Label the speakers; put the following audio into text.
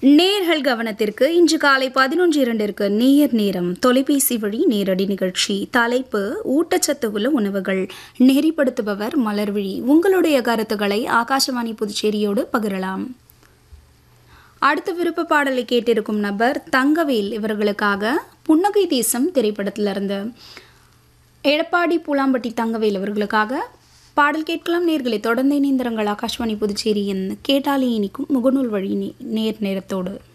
Speaker 1: நேர்கள் கவனத்திற்கு இன்று காலை பதினொன்று இரண்டிற்கு நேர் நேரம் தொலைபேசி வழி நேரடி நிகழ்ச்சி தலைப்பு ஊட்டச்சத்து உள்ள உணவுகள் நெறிப்படுத்துபவர் மலர்விழி உங்களுடைய கருத்துக்களை ஆகாசவாணி புதுச்சேரியோடு பகிரலாம் அடுத்த விருப்ப பாடலை கேட்டிருக்கும் நபர் தங்கவேல் இவர்களுக்காக புன்னகை தேசம் திரைப்படத்திலிருந்து எடப்பாடி பூலாம்பட்டி தங்கவேல் அவர்களுக்காக பாடல் கேட்கலாம் நேர்களை தொடர்ந்து இணைந்திரங்கள் ஆகாஷ்வாணி புதுச்சேரியின் கேட்டாலே இனிக்கும் முகநூல் வழி நே- நேர் நேரத்தோடு